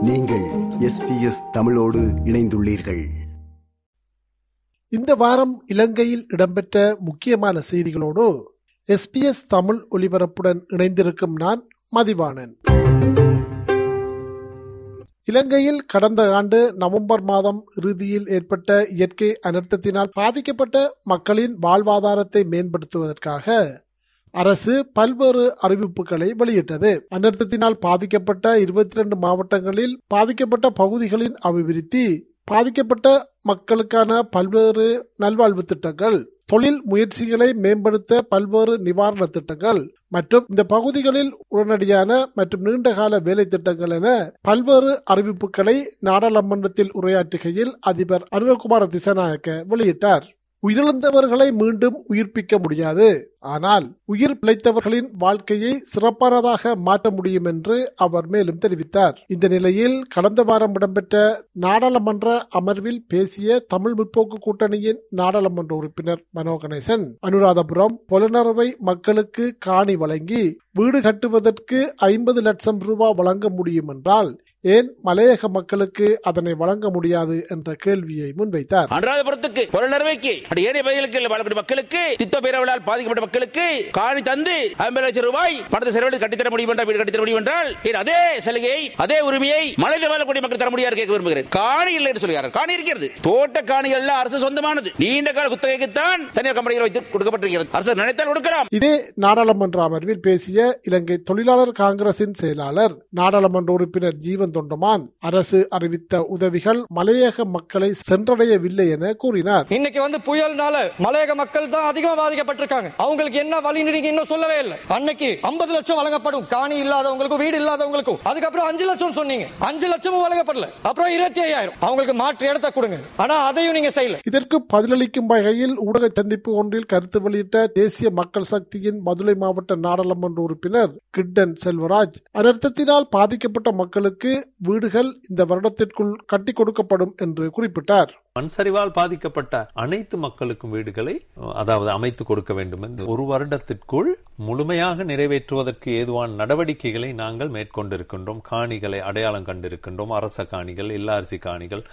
நீங்கள் எஸ்பிஎஸ் தமிழோடு இணைந்துள்ளீர்கள் இந்த வாரம் இலங்கையில் இடம்பெற்ற முக்கியமான செய்திகளோடு எஸ்பிஎஸ் தமிழ் ஒலிபரப்புடன் இணைந்திருக்கும் நான் மதிவாணன் இலங்கையில் கடந்த ஆண்டு நவம்பர் மாதம் இறுதியில் ஏற்பட்ட இயற்கை அனர்த்தத்தினால் பாதிக்கப்பட்ட மக்களின் வாழ்வாதாரத்தை மேம்படுத்துவதற்காக அரசு பல்வேறு அறிவிப்புகளை வெளியிட்டது அனர்த்தத்தினால் பாதிக்கப்பட்ட இருபத்தி ரெண்டு மாவட்டங்களில் பாதிக்கப்பட்ட பகுதிகளின் அபிவிருத்தி பாதிக்கப்பட்ட மக்களுக்கான பல்வேறு நல்வாழ்வு திட்டங்கள் தொழில் முயற்சிகளை மேம்படுத்த பல்வேறு நிவாரண திட்டங்கள் மற்றும் இந்த பகுதிகளில் உடனடியான மற்றும் நீண்டகால வேலை திட்டங்கள் என பல்வேறு அறிவிப்புகளை நாடாளுமன்றத்தில் உரையாற்றுகையில் அதிபர் அருணகுமார திசநாயக்க வெளியிட்டார் உயிரிழந்தவர்களை மீண்டும் உயிர்ப்பிக்க முடியாது ஆனால் உயிர் பிழைத்தவர்களின் வாழ்க்கையை சிறப்பானதாக மாற்ற முடியும் என்று அவர் மேலும் தெரிவித்தார் இந்த நிலையில் கடந்த வாரம் இடம்பெற்ற நாடாளுமன்ற அமர்வில் பேசிய தமிழ் முற்போக்கு கூட்டணியின் நாடாளுமன்ற உறுப்பினர் மனோ கணேசன் அனுராதபுரம் புலனறுவை மக்களுக்கு காணி வழங்கி வீடு கட்டுவதற்கு ஐம்பது லட்சம் ரூபாய் வழங்க முடியும் என்றால் ஏன் மலையக மக்களுக்கு அதனை வழங்க முடியாது என்ற கேள்வியை முன்வைத்தார் அனுராதபுரத்துக்கு புலனர்வைக்கு ஏனைய பகுதிகளுக்கு வாழக்கூடிய மக்களுக்கு திட்ட பேரவளால் பாதிக்கப்பட்ட மக்களுக்கு காணி தந்து ஐம்பது லட்சம் ரூபாய் பணத்தை செலவழித்து கட்டித்தர முடியும் என்றால் வீடு கட்டித்தர முடியும் என்றால் ஏன் அதே சலுகையை அதே உரிமையை மலையில் வாழக்கூடிய மக்கள் தர முடியாது கேட்க விரும்புகிறேன் காணி இல்லை என்று சொல்கிறார் காணி இருக்கிறது தோட்ட காணிகள் எல்லாம் அரசு சொந்தமானது நீண்ட கால குத்தகைக்குத்தான் தனியார் கம்பெனிகள் வைத்து கொடுக்கப்பட்டிருக்கிறது அரசு நினைத்தால் கொடுக்கலாம் இதே நாடாளுமன்ற அமர்வில் பேசிய இலங்கை தொழிலாளர் காங்கிரசின் செயலாளர் நாடாளுமன்ற உறுப்பினர் ஜீவன் தொண்டமான் அரசு அறிவித்த உதவிகள் மலையக மக்களை சென்றடையவில்லை என கூறினார் இன்னைக்கு வந்து புயல்னால மலையக மக்கள் தான் அதிகமா பாதிக்கப்பட்டிருக்காங்க அவங்களுக்கு என்ன வழி நீங்க இன்னும் சொல்லவே இல்லை அன்னைக்கு ஐம்பது லட்சம் வழங்கப்படும் காணி இல்லாதவங்களுக்கும் வீடு இல்லாதவங்களுக்கும் அதுக்கப்புறம் அஞ்சு லட்சம் சொன்னீங்க அஞ்சு லட்சமும் வழங்கப்படல அப்புறம் இருபத்தி ஐயாயிரம் அவங்களுக்கு மாற்று இடத்த கொடுங்க ஆனா அதையும் நீங்க செய்யல இதற்கு பதிலளிக்கும் வகையில் ஊடக சந்திப்பு ஒன்றில் கருத்து வெளியிட்ட தேசிய மக்கள் சக்தியின் மதுரை மாவட்ட நாடாளுமன்ற உறுப்பினர் கிட்டன் செல்வராஜ் அனர்த்தத்தினால் பாதிக்கப்பட்ட மக்களுக்கு வீடுகள் இந்த வருடத்திற்குள் கட்டி கொடுக்கப்படும் என்று குறிப்பிட்டார் மண் சரிவால் பாதிக்கப்பட்ட அனைத்து மக்களுக்கும் வீடுகளை அதாவது அமைத்து கொடுக்க வேண்டும் என்று ஒரு வருடத்திற்குள் முழுமையாக நிறைவேற்றுவதற்கு ஏதுவான நடவடிக்கைகளை நாங்கள் மேற்கொண்டிருக்கின்றோம் காணிகளை அடையாளம் கண்டிருக்கின்றோம் அரச காணிகள் இல்லாரிசி காணிகள்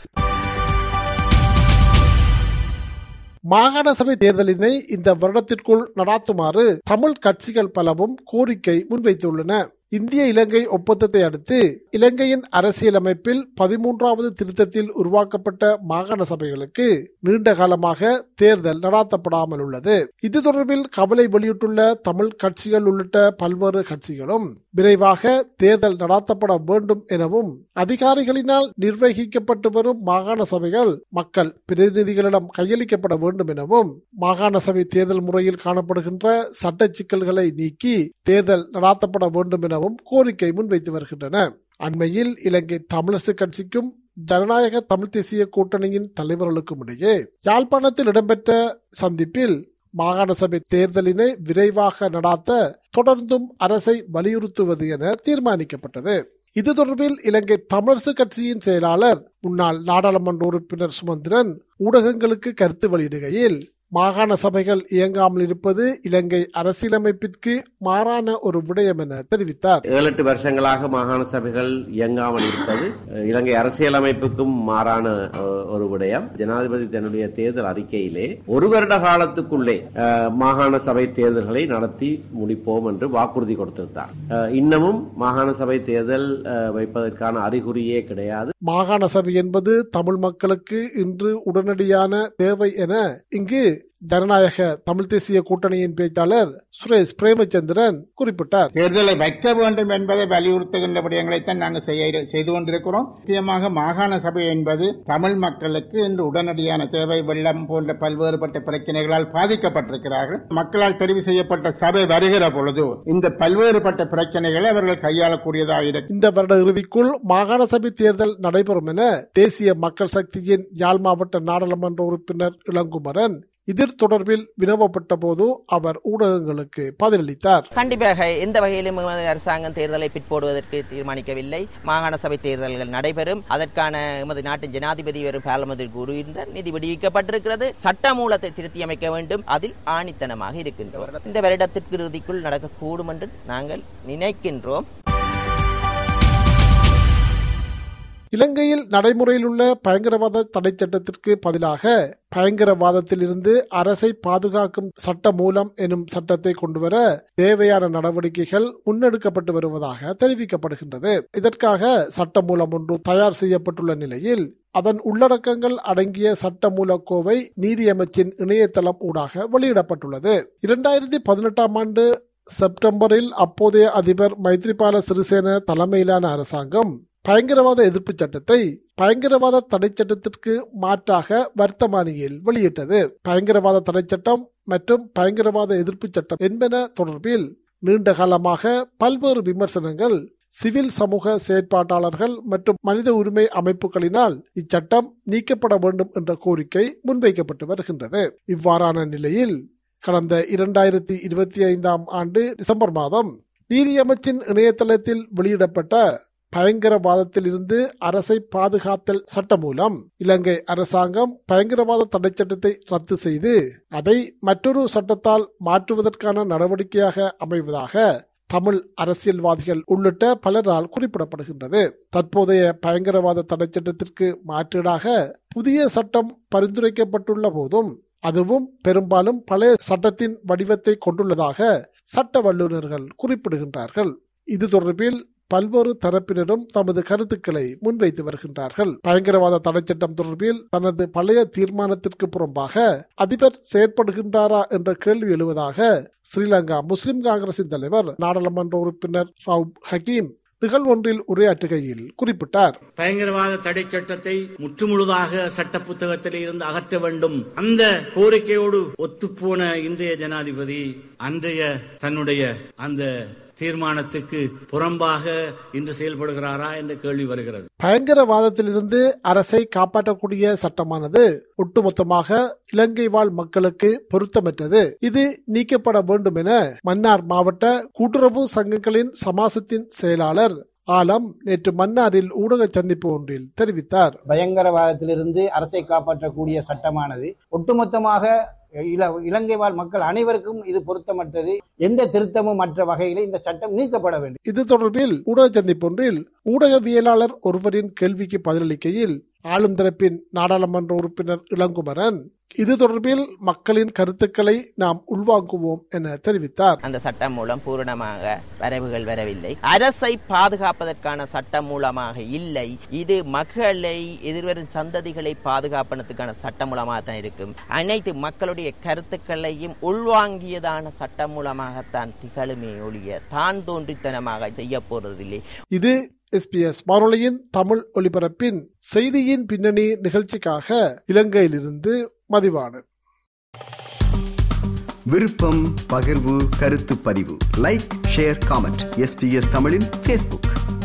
மாகாண சபை தேர்தலினை இந்த வருடத்திற்குள் நடாத்துமாறு தமிழ் கட்சிகள் பலவும் கோரிக்கை முன்வைத்துள்ளன இந்திய இலங்கை ஒப்பந்தத்தை அடுத்து இலங்கையின் அரசியலமைப்பில் பதிமூன்றாவது திருத்தத்தில் உருவாக்கப்பட்ட மாகாண சபைகளுக்கு நீண்ட காலமாக தேர்தல் நடாத்தப்படாமல் உள்ளது இது தொடர்பில் கவலை வெளியிட்டுள்ள தமிழ் கட்சிகள் உள்ளிட்ட பல்வேறு கட்சிகளும் விரைவாக தேர்தல் நடாத்தப்பட வேண்டும் எனவும் அதிகாரிகளினால் நிர்வகிக்கப்பட்டு வரும் மாகாண சபைகள் மக்கள் பிரதிநிதிகளிடம் கையளிக்கப்பட வேண்டும் எனவும் மாகாண சபை தேர்தல் முறையில் காணப்படுகின்ற சட்ட சிக்கல்களை நீக்கி தேர்தல் நடாத்தப்பட வேண்டும் என எனவும் கோரிக்கை முன்வைத்து வருகின்றன அண்மையில் இலங்கை தமிழரசு கட்சிக்கும் ஜனநாயக தமிழ் தேசிய கூட்டணியின் தலைவர்களுக்கும் இடையே யாழ்ப்பாணத்தில் இடம்பெற்ற சந்திப்பில் மாகாண சபை தேர்தலினை விரைவாக நடாத்த தொடர்ந்தும் அரசை வலியுறுத்துவது என தீர்மானிக்கப்பட்டது இது தொடர்பில் இலங்கை தமிழரசு கட்சியின் செயலாளர் முன்னாள் நாடாளுமன்ற உறுப்பினர் சுமந்திரன் ஊடகங்களுக்கு கருத்து வெளியிடுகையில் மாகாண சபைகள் இயங்காமல் இருப்பது இலங்கை அரசியலமைப்பிற்கு மாறான ஒரு விடயம் என தெரிவித்தார் ஏழு எட்டு வருஷங்களாக மாகாண சபைகள் இயங்காமல் இருப்பது இலங்கை அரசியலமைப்புக்கும் மாறான ஒரு விடயம் ஜனாதிபதி தன்னுடைய தேர்தல் அறிக்கையிலே ஒரு வருட காலத்துக்குள்ளே மாகாண சபை தேர்தல்களை நடத்தி முடிப்போம் என்று வாக்குறுதி கொடுத்திருந்தார் இன்னமும் மாகாண சபை தேர்தல் வைப்பதற்கான அறிகுறியே கிடையாது மாகாண சபை என்பது தமிழ் மக்களுக்கு இன்று உடனடியான தேவை என இங்கு ஜனநாயக தமிழ் தேசிய கூட்டணியின் பேச்சாளர் சுரேஷ் பிரேமச்சந்திரன் குறிப்பிட்டார் தேர்தலை வைக்க வேண்டும் என்பதை வலியுறுத்துகின்ற விடயங்களைத்தான் நாங்கள் செய்ய செய்து கொண்டிருக்கிறோம் முக்கியமாக மாகாண சபை என்பது தமிழ் மக்களுக்கு இன்று உடனடியான தேவை வெள்ளம் போன்ற பல்வேறுபட்ட பிரச்சனைகளால் பாதிக்கப்பட்டிருக்கிறார்கள் மக்களால் தெரிவு செய்யப்பட்ட சபை வருகிற பொழுது இந்த பல்வேறுபட்ட பிரச்சனைகளை அவர்கள் கையாளக்கூடியதாக இருக்கும் இந்த வருட இறுதிக்குள் மாகாண சபை தேர்தல் நடைபெறும் என தேசிய மக்கள் சக்தியின் யாழ் மாவட்ட நாடாளுமன்ற உறுப்பினர் இளங்குமரன் இதில் தொடர்பில் வினவப்பட்ட போது அவர் ஊடகங்களுக்கு பதிலளித்தார் கண்டிப்பாக எந்த வகையிலும் அரசாங்கம் தேர்தலை பிற்போடுவதற்கு தீர்மானிக்கவில்லை மாகாண சபை தேர்தல்கள் நடைபெறும் அதற்கான எமது நாட்டின் ஜனாதிபதி வரும் பார்லமெந்தில் கூறியிருந்தார் நிதி விடுவிக்கப்பட்டிருக்கிறது சட்ட மூலத்தை திருத்தி அமைக்க வேண்டும் அதில் ஆணித்தனமாக இருக்கின்றோம் இந்த வருடத்திற்கு இறுதிக்குள் நடக்கக்கூடும் என்று நாங்கள் நினைக்கின்றோம் இலங்கையில் நடைமுறையில் உள்ள பயங்கரவாத தடை சட்டத்திற்கு பதிலாக பயங்கரவாதத்தில் இருந்து அரசை பாதுகாக்கும் சட்ட மூலம் எனும் சட்டத்தை கொண்டுவர தேவையான நடவடிக்கைகள் முன்னெடுக்கப்பட்டு வருவதாக தெரிவிக்கப்படுகின்றது இதற்காக சட்ட மூலம் ஒன்று தயார் செய்யப்பட்டுள்ள நிலையில் அதன் உள்ளடக்கங்கள் அடங்கிய சட்ட மூலக்கோவை நீதியமைச்சின் இணையதளம் ஊடாக வெளியிடப்பட்டுள்ளது இரண்டாயிரத்தி பதினெட்டாம் ஆண்டு செப்டம்பரில் அப்போதைய அதிபர் மைத்ரிபால சிறிசேன தலைமையிலான அரசாங்கம் பயங்கரவாத எதிர்ப்பு சட்டத்தை பயங்கரவாத தடை சட்டத்திற்கு மாற்றாக வர்த்தமானியில் வெளியிட்டது பயங்கரவாத தடை சட்டம் மற்றும் பயங்கரவாத எதிர்ப்பு சட்டம் என்பன தொடர்பில் நீண்ட காலமாக பல்வேறு விமர்சனங்கள் சிவில் சமூக செயற்பாட்டாளர்கள் மற்றும் மனித உரிமை அமைப்புகளினால் இச்சட்டம் நீக்கப்பட வேண்டும் என்ற கோரிக்கை முன்வைக்கப்பட்டு வருகின்றது இவ்வாறான நிலையில் கடந்த இரண்டாயிரத்தி இருபத்தி ஐந்தாம் ஆண்டு டிசம்பர் மாதம் நீதியமைச்சின் இணையதளத்தில் வெளியிடப்பட்ட பயங்கரவாதத்தில் இருந்து அரசை பாதுகாத்தல் சட்டம் மூலம் இலங்கை அரசாங்கம் பயங்கரவாத தடை சட்டத்தை ரத்து செய்து அதை மற்றொரு சட்டத்தால் மாற்றுவதற்கான நடவடிக்கையாக அமைவதாக தமிழ் அரசியல்வாதிகள் உள்ளிட்ட பலரால் குறிப்பிடப்படுகின்றது தற்போதைய பயங்கரவாத தடை சட்டத்திற்கு மாற்றீடாக புதிய சட்டம் பரிந்துரைக்கப்பட்டுள்ள போதும் அதுவும் பெரும்பாலும் பழைய சட்டத்தின் வடிவத்தை கொண்டுள்ளதாக சட்ட வல்லுநர்கள் குறிப்பிடுகின்றார்கள் இது தொடர்பில் பல்வேறு தரப்பினரும் தமது கருத்துக்களை முன்வைத்து வருகின்றார்கள் பயங்கரவாத தடை சட்டம் தொடர்பில் தனது பழைய தீர்மானத்திற்கு புறம்பாக அதிபர் செயற்படுகின்றாரா என்ற கேள்வி எழுவதாக ஸ்ரீலங்கா முஸ்லிம் காங்கிரசின் தலைவர் நாடாளுமன்ற உறுப்பினர் ரவுப் ஹக்கீம் நிகழ்வொன்றில் உரையாற்றுகையில் குறிப்பிட்டார் பயங்கரவாத தடை சட்டத்தை முற்றுமுழுதாக சட்ட புத்தகத்தில் இருந்து அகற்ற வேண்டும் அந்த கோரிக்கையோடு ஒத்துப்போன இன்றைய ஜனாதிபதி அன்றைய தன்னுடைய அந்த தீர்மானத்துக்கு புறம்பாக இன்று செயல்படுகிறாரா என்ற கேள்வி வருகிறது பயங்கரவாதத்திலிருந்து அரசை காப்பாற்றக்கூடிய சட்டமானது ஒட்டுமொத்தமாக இலங்கை வாழ் மக்களுக்கு பொருத்தமற்றது இது நீக்கப்பட வேண்டும் என மன்னார் மாவட்ட கூட்டுறவு சங்கங்களின் சமாசத்தின் செயலாளர் ஆலம் நேற்று மன்னாரில் ஊடக சந்திப்பு ஒன்றில் தெரிவித்தார் பயங்கரவாதத்திலிருந்து அரசை காப்பாற்றக்கூடிய சட்டமானது ஒட்டுமொத்தமாக இல- இலங்கை வாழ் மக்கள் அனைவருக்கும் இது பொருத்தமற்றது எந்த திருத்தமும் மற்ற வகையில் இந்த சட்டம் நீக்கப்பட வேண்டும் இது தொடர்பில் ஊடக சந்திப்பு ஒன்றில் ஊடகவியலாளர் ஒருவரின் கேள்விக்கு பதிலளிக்கையில் ஆளும் தரப்பின் நாடாளுமன்ற உறுப்பினர் இளங்குமரன் இது தொடர்பில் மக்களின் கருத்துக்களை நாம் உள்வாங்குவோம் என தெரிவித்தார் அந்த சட்டம் மூலம் பூரணமாக வரைவுகள் வரவில்லை அரசை பாதுகாப்பதற்கான சட்டம் மூலமாக இல்லை இது மக்களை எதிர்வரும் சந்ததிகளை பாதுகாப்பதற்கான சட்டம் மூலமாக தான் இருக்கும் அனைத்து மக்களுடைய கருத்துக்களையும் உள்வாங்கியதான சட்டம் மூலமாகத்தான் திகழுமே ஒழிய தான் தோன்றித்தனமாக செய்ய போறதில்லை இது எஸ்பிஎஸ் வானொலியின் தமிழ் ஒலிபரப்பின் செய்தியின் பின்னணி நிகழ்ச்சிக்காக இலங்கையிலிருந்து மதிவானன் விருப்பம் பகிர்வு கருத்து பதிவு லைக் ஷேர் காமெண்ட் எஸ்பிஎஸ் தமிழின் ஃபேஸ்புக்